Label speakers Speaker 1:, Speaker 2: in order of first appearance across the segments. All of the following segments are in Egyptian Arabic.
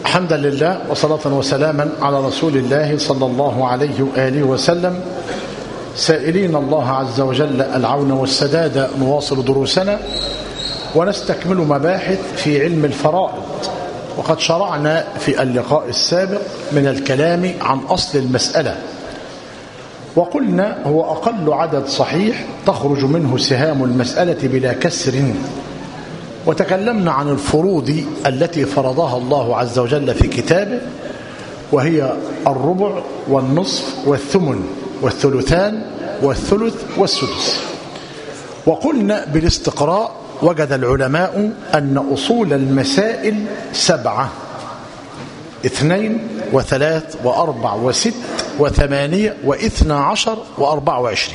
Speaker 1: حمدا لله وصلاة وسلاما على رسول الله صلى الله عليه وآله وسلم سائلين الله عز وجل العون والسداد نواصل دروسنا ونستكمل مباحث في علم الفرائض وقد شرعنا في اللقاء السابق من الكلام عن أصل المسألة وقلنا هو أقل عدد صحيح تخرج منه سهام المسألة بلا كسر وتكلمنا عن الفروض التي فرضها الله عز وجل في كتابه وهي الربع والنصف والثمن والثلثان والثلث والسدس وقلنا بالاستقراء وجد العلماء أن أصول المسائل سبعة اثنين وثلاث وأربع وست وثمانية واثنى عشر وأربع وعشرين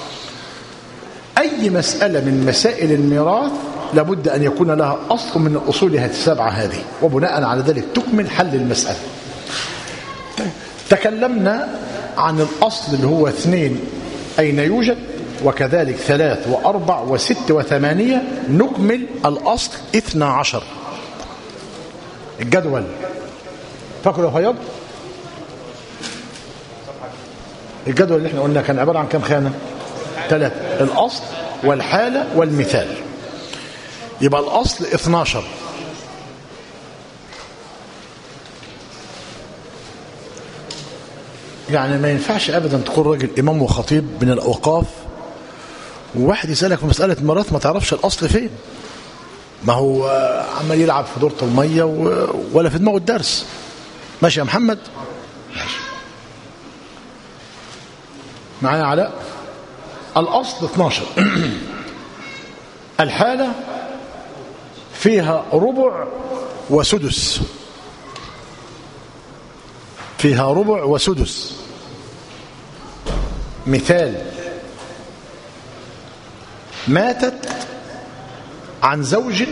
Speaker 1: أي مسألة من مسائل الميراث لابد أن يكون لها أصل من الأصول السبعة هذه وبناء على ذلك تكمل حل المسألة تكلمنا عن الأصل اللي هو اثنين أين يوجد وكذلك ثلاث وأربع وست وثمانية نكمل الأصل اثنى عشر الجدول فاكروا يا فياض الجدول اللي احنا قلنا كان عبارة عن كم خانة ثلاثة الأصل والحالة والمثال يبقى الأصل 12 يعني ما ينفعش أبدا تكون راجل إمام وخطيب من الأوقاف وواحد يسألك في مسألة ميراث ما تعرفش الأصل فين ما هو عمال يلعب في دورة المية ولا في دماغه الدرس ماشي يا محمد ماشي معايا علاء الأصل 12 الحالة فيها ربع وسدس فيها ربع وسدس مثال ماتت عن زوج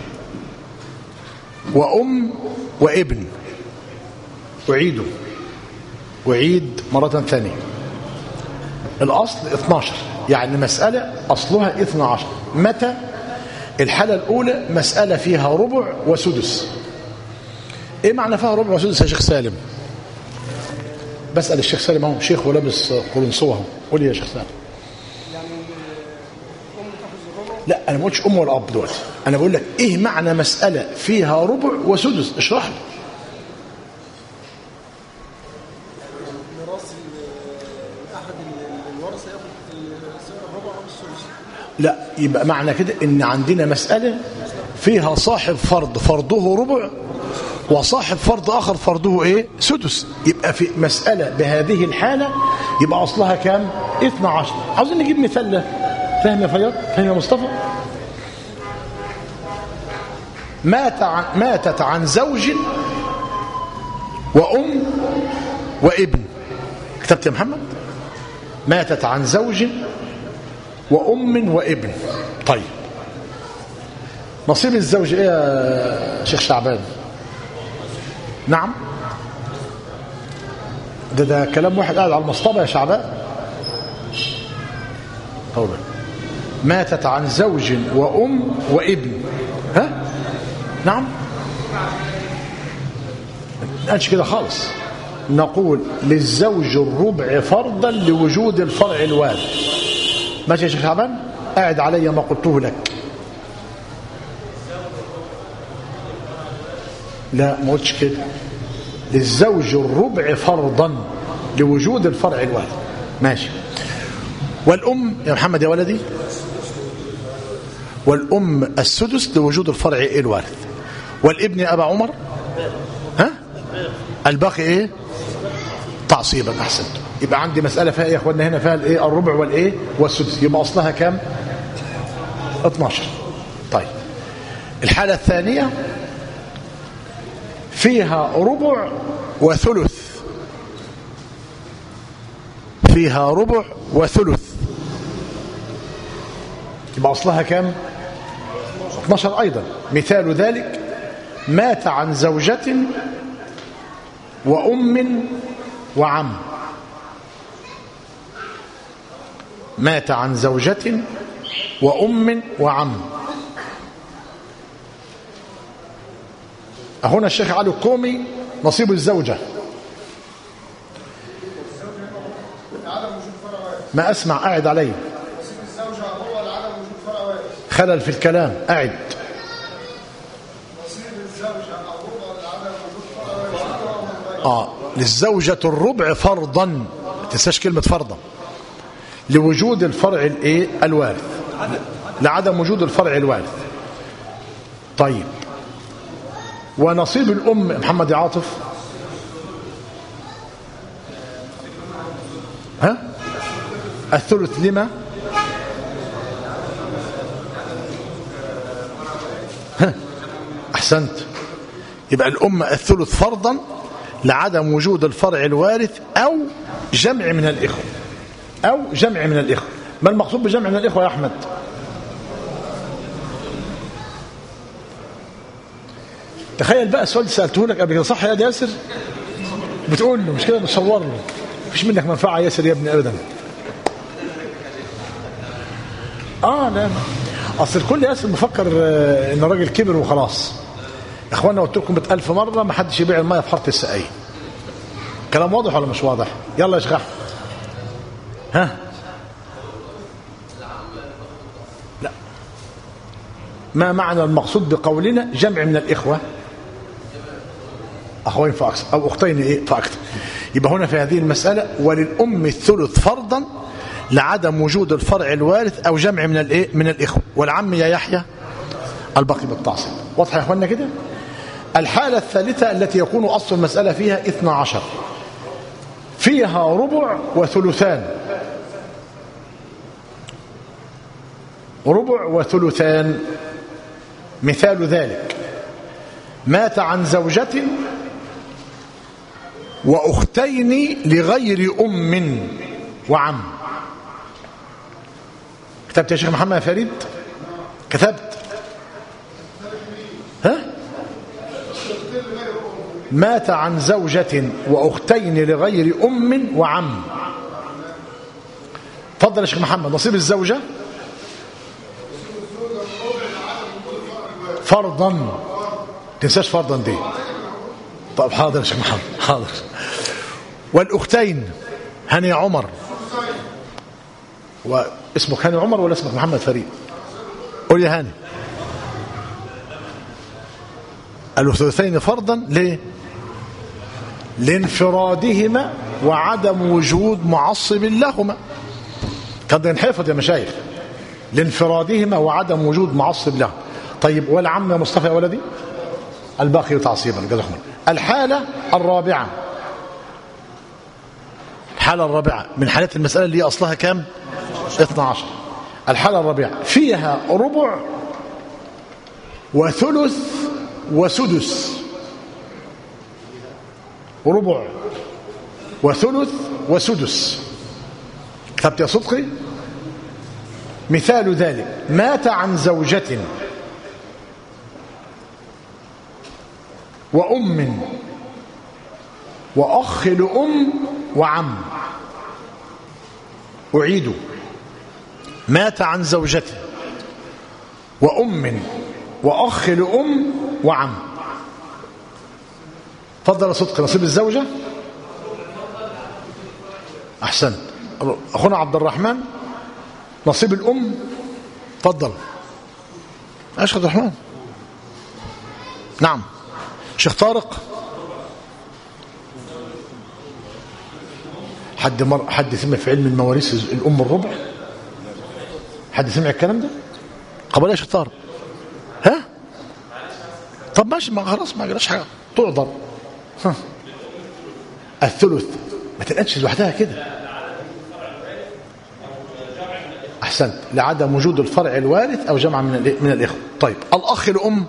Speaker 1: وأم وابن أعيده أعيد مرة ثانية الأصل 12 يعني مسألة أصلها 12 متى الحالة الأولى مسألة فيها ربع وسدس إيه معنى فيها ربع وسدس يا شيخ سالم بسأل الشيخ سالم اهو شيخ ولابس قرنصوه قول لي يا شيخ سالم لا أنا ما قلتش أم ولا أب دلوقتي أنا بقول لك إيه معنى مسألة فيها ربع وسدس اشرح لي لا يبقى معنى كده ان عندنا مسألة فيها صاحب فرض فرضه ربع وصاحب فرض آخر فرضه ايه سدس يبقى في مسألة بهذه الحالة يبقى أصلها كام 12 عاوزين نجيب مثال له فاهم يا فياض فاهم يا مصطفى مات عن ماتت عن زوج وأم وابن كتبت يا محمد ماتت عن زوج وأم وابن طيب نصيب الزوج ايه يا شيخ شعبان نعم ده ده كلام واحد قاعد على المصطبة يا شعبان طول ماتت عن زوج وأم وابن ها نعم نقولش كده خالص نقول للزوج الربع فرضا لوجود الفرع الوارث ماشي يا شيخ شعبان قاعد علي ما قلته لك لا ما قلتش كده للزوج الربع فرضا لوجود الفرع الوارث ماشي والأم يا محمد يا ولدي والأم السدس لوجود الفرع الوارث والابن يا أبا عمر ها الباقي ايه تعصيبا أحسنت يبقى عندي مسألة فيها يا اخوانا هنا فيها الايه الربع والايه والسدس يبقى اصلها كام 12 طيب الحالة الثانية فيها ربع وثلث فيها ربع وثلث يبقى اصلها كام 12 ايضا مثال ذلك مات عن زوجة وأم وعم مات عن زوجة وأم وعم هنا الشيخ علي القومي نصيب الزوجة ما أسمع قاعد علي خلل في الكلام قاعد آه للزوجة الربع فرضا ما تنساش كلمة فرضا لوجود الفرع الايه الوارث لعدم وجود الفرع الوارث طيب ونصيب الأم محمد عاطف ها الثلث لما ها أحسنت يبقى الأم الثلث فرضا لعدم وجود الفرع الوارث أو جمع من الإخوة أو جمع من الإخوة ما المقصود بجمع من الإخوة يا أحمد تخيل بقى السؤال سألته لك قبل كده صح يا ياسر بتقول له مش كده بتصور له مفيش منك منفعة ياسر يا ابني أبدا آه لا أصل الكل ياسر مفكر آه، إن الراجل كبر وخلاص يا إخوانا قلت لكم 1000 مرة ما حدش يبيع المية في حارة السقاية كلام واضح ولا مش واضح يلا يا شيخ أحمد ها لا ما معنى المقصود بقولنا جمع من الإخوة أخوين فأكثر أو أختين إيه فأكثر يبقى هنا في هذه المسألة وللأم الثلث فرضا لعدم وجود الفرع الوارث أو جمع من الإيه من الإخوة والعم يا يحيى الباقي بالتعصيب واضح يا أخوانا كده الحالة الثالثة التي يكون أصل المسألة فيها 12 فيها ربع وثلثان ربع وثلثان مثال ذلك مات عن زوجة وأختين لغير أم وعم كتبت يا شيخ محمد فريد كتبت ها مات عن زوجة وأختين لغير أم وعم تفضل يا شيخ محمد نصيب الزوجة فرضا تنساش فرضا دي طب حاضر يا شيخ محمد حاضر والأختين هاني عمر واسمك هاني عمر ولا اسمك محمد فريد قول يا هاني الثلثين فرضا ليه لانفرادهما وعدم وجود معصب لهما كان ينحفظ يا مشايخ لانفرادهما وعدم وجود معصب له طيب والعم يا مصطفى يا ولدي الباقي تعصيبا جزاكم الله الحالة الرابعة الحالة الرابعة من حالات المسألة اللي هي أصلها كام 12 الحالة الرابعة فيها ربع وثلث وسدس ربع وثلث وسدس كتبت يا صدقي مثال ذلك مات عن زوجة وأم وأخ لأم وعم أعيد مات عن زوجة وأم وأخ لأم وعم فضل صدق نصيب الزوجة أحسن أخونا عبد الرحمن نصيب الأم فضل أيش عبد الرحمن نعم شيخ طارق حد مر حد سمع في علم المواريث الأم الربع حد سمع الكلام ده قبل يا شيخ طارق ها طب ماشي ما خلاص ما جراش حاجه تعذر ها. الثلث ما تنقلش لوحدها كده احسنت لعدم وجود الفرع الوارث او جمع من الإ- من الاخوه طيب الاخ الام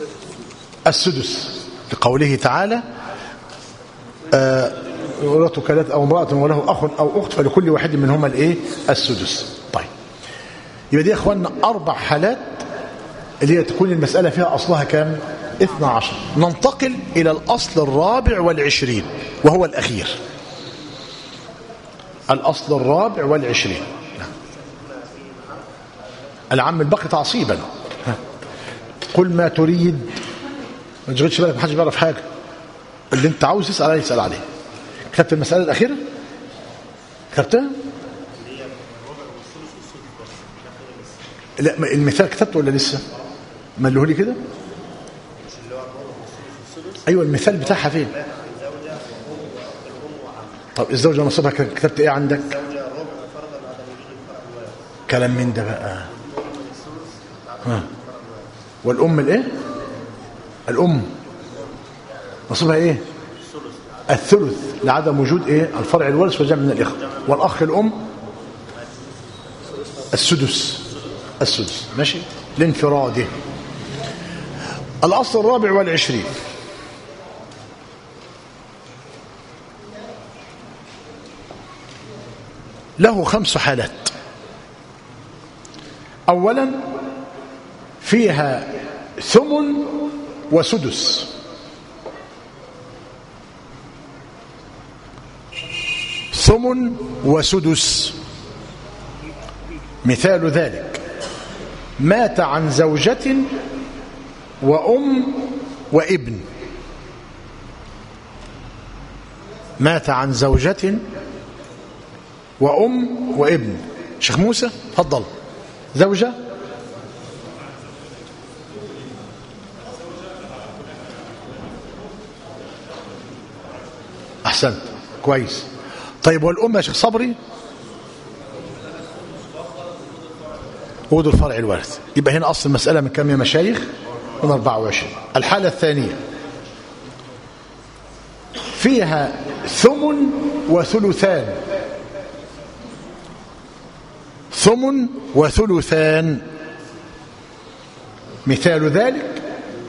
Speaker 1: السدس لقوله تعالى آه، ولته كلات او امراه وله اخ او اخت فلكل واحد منهما الايه السدس طيب يبقى دي يا اخواننا اربع حالات اللي هي تكون المسألة فيها أصلها كام 12 ننتقل إلى الأصل الرابع والعشرين وهو الأخير الأصل الرابع والعشرين نعم. العم البقي تعصيبا ها. قل ما تريد ما تشغلش بالك محدش بيعرف حاجه اللي انت عاوز تسال عليه اسال عليه كتبت المساله الاخيره كتبتها لا ما- المثال كتبته ولا لسه مليه لي كده ايوه المثال بتاعها فين طب الزوجه نصيبها ك- كتبت ايه عندك كلام من ده بقى ها. والام الايه الام نصيبها ايه الثلث لعدم وجود ايه الفرع الوارث وجمع من الاخوه والاخ الام السدس السدس ماشي لانفراده الاصل الرابع والعشرين له خمس حالات اولا فيها ثمن وسدس ثمن وسدس مثال ذلك مات عن زوجة وأم وابن مات عن زوجة وأم وابن شيخ موسى تفضل زوجة أحسنت كويس طيب والأم يا شيخ صبري وجود الفرع الوارث يبقى هنا أصل المسألة من كم يا مشايخ من 24 الحالة الثانية فيها ثمن وثلثان ثمن وثلثان مثال ذلك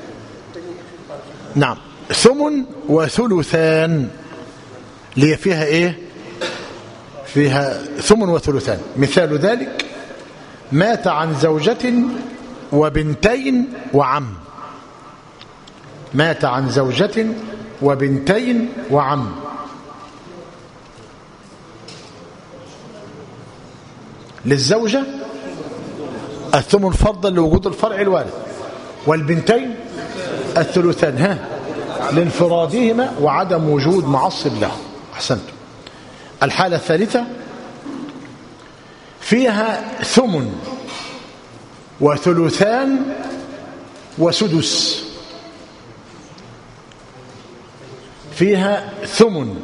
Speaker 1: نعم ثمن وثلثان اللي هي فيها ايه فيها ثمن وثلثان مثال ذلك مات عن زوجة وبنتين وعم مات عن زوجة وبنتين وعم للزوجة الثمن فرضا لوجود الفرع الوارث والبنتين الثلثان ها لانفرادهما وعدم وجود معصب له احسنتم الحالة الثالثة فيها ثمن وثلثان وسدس فيها ثمن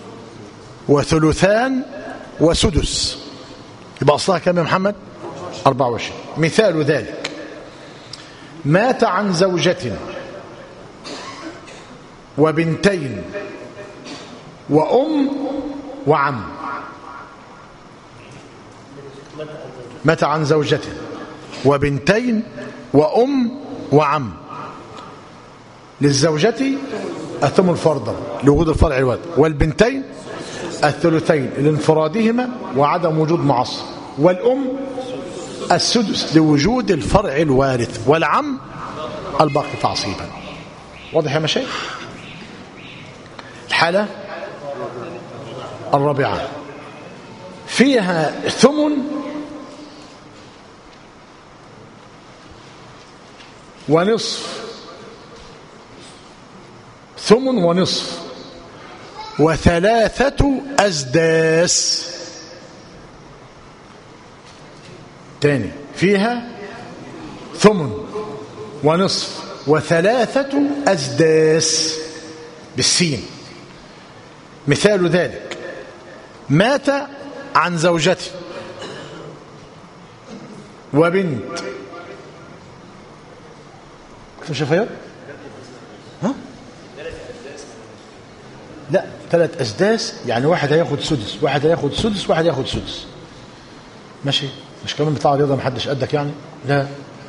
Speaker 1: وثلثان وسدس يبقى أصلها كم يا محمد 24 مثال ذلك مات عن زوجة وبنتين وأم وعم مات عن زوجته وبنتين وأم وعم للزوجة الثمن فرضا لوجود الفرع الواد والبنتين الثلثين لانفرادهما وعدم وجود معصب والأم السدس لوجود الفرع الوارث والعم الباقي تعصيبا واضح يا مشايخ الحالة الرابعة فيها ثمن ونصف ثمن ونصف وثلاثة أزداس تاني فيها ثمن ونصف وثلاثة أزداس بالسين مثال ذلك مات عن زوجته وبنت كيف شفايات ها لا ثلاث أسداس يعني واحد هياخد سدس واحد هياخد سدس واحد هياخد سدس ماشي مش كمان بتاع رياضة محدش قدك يعني لا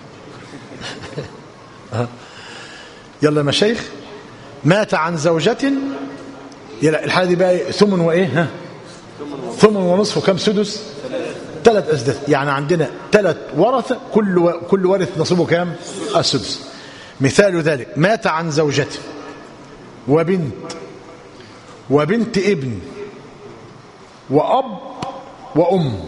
Speaker 1: يلا يا مشايخ مات عن زوجة يلا الحالة دي بقى ثمن وإيه ها ثمن ونصف وكم سدس ثلاث أسداس يعني عندنا ثلاث ورثة كل و... كل وارث نصيبه كام السدس مثال ذلك مات عن زوجته وبنت وبنت ابن وأب وأم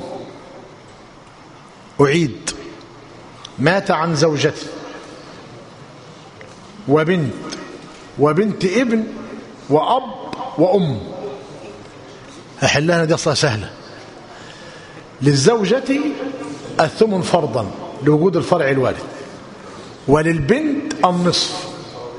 Speaker 1: أعيد مات عن زوجته وبنت وبنت ابن وأب وأم أحلها دي أصلا سهلة للزوجة الثمن فرضا لوجود الفرع الوارث وللبنت النصف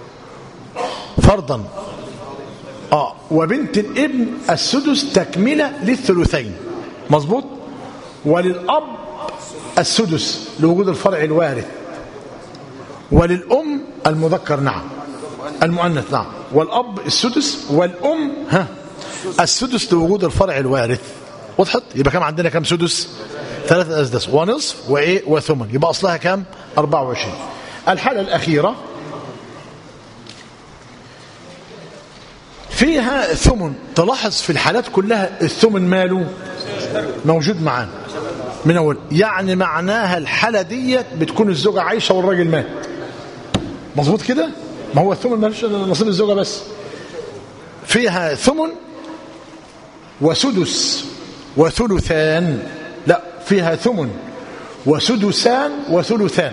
Speaker 1: فرضا آه وبنت الابن السدس تكملة للثلثين مظبوط وللأب السدس لوجود الفرع الوارث وللأم المذكر نعم المؤنث نعم والأب السدس والأم ها السدس لوجود الفرع الوارث وضحت يبقى كم عندنا كم سدس ثلاثة أسدس ونصف وإيه وثمن يبقى أصلها كم 24 الحالة الأخيرة فيها ثمن تلاحظ في الحالات كلها الثمن ماله موجود معانا من أول يعني معناها الحالة ديت بتكون الزوجة عايشة والراجل مات مظبوط كده ما هو الثمن مالوش نصيب الزوجة بس فيها ثمن وسدس وثلثان لا فيها ثمن وسدسان وثلثان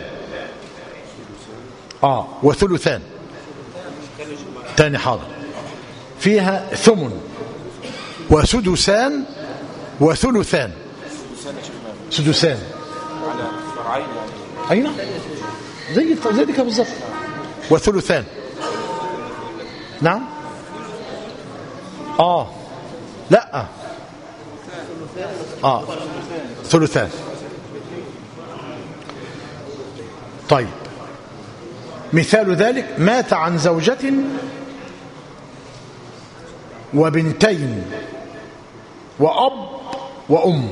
Speaker 1: اه وثلثان تاني حاضر فيها ثمن وسدسان وثلثان سدسان
Speaker 2: على فرعين يعني
Speaker 1: اين زي زي كده بالظبط وثلثان نعم اه لا اه ثلثان طيب مثال ذلك مات عن زوجة وبنتين وأب وأم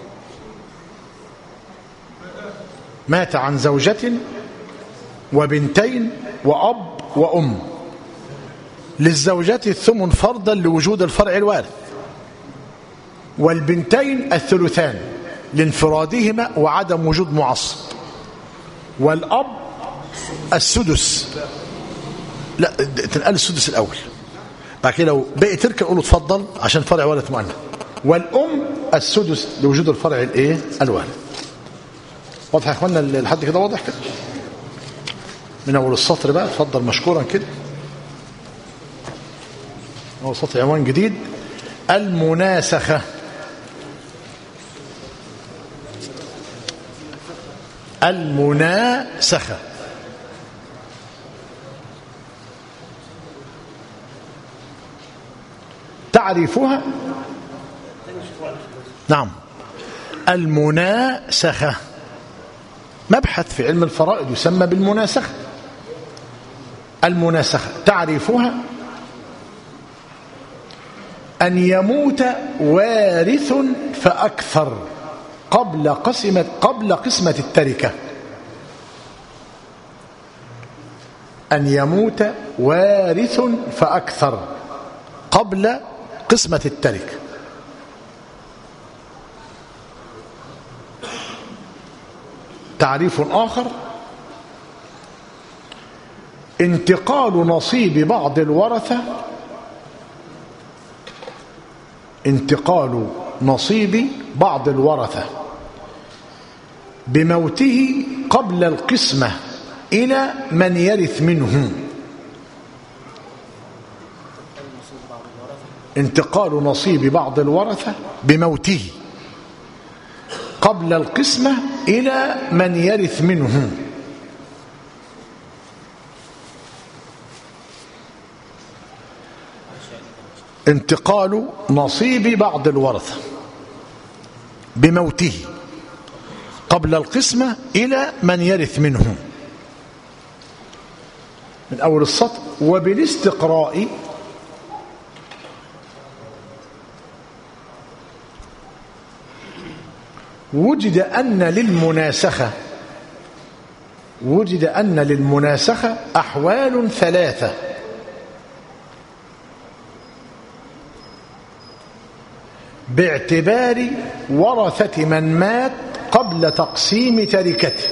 Speaker 1: مات عن زوجة وبنتين وأب وأم للزوجة الثمن فرضا لوجود الفرع الوارث والبنتين الثلثان لانفرادهما وعدم وجود معصب والأب السدس لا تنقل السدس الأول بعد كده لو بقي تركه قولوا اتفضل عشان فرع وارث مؤنث والأم السدس لوجود الفرع الايه الوارث واضح يا اخوانا لحد كده واضح كده من اول السطر بقى اتفضل مشكورا كده اول سطر عنوان جديد المناسخه المناسخه تعريفها نعم المناسخة مبحث في علم الفرائض يسمى بالمناسخة المناسخة تعريفها أن يموت وارث فأكثر قبل قسمة قبل قسمة التركة أن يموت وارث فأكثر قبل قسمة التركة تعريف آخر انتقال نصيب بعض الورثة انتقال نصيب بعض الورثة بموته قبل القسمة إلى من يرث منه انتقال نصيب بعض الورثة بموته قبل القسمة إلى من يرث منه انتقال نصيب بعض الورثة بموته قبل القسمة إلى من يرث منه من أول السطر وبالاستقراء وجد أن للمناسخة وجد أن للمناسخة أحوال ثلاثة باعتبار ورثة من مات قبل تقسيم تركته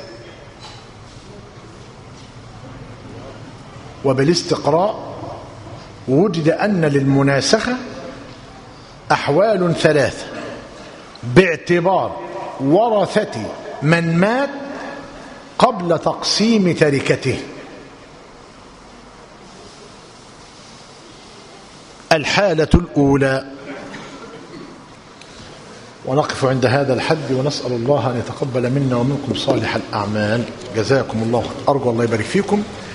Speaker 1: وبالاستقراء وجد أن للمناسخة أحوال ثلاثة باعتبار ورثة من مات قبل تقسيم تركته الحالة الأولى ونقف عند هذا الحد ونسأل الله أن يتقبل منا ومنكم صالح الأعمال جزاكم الله أرجو الله يبارك فيكم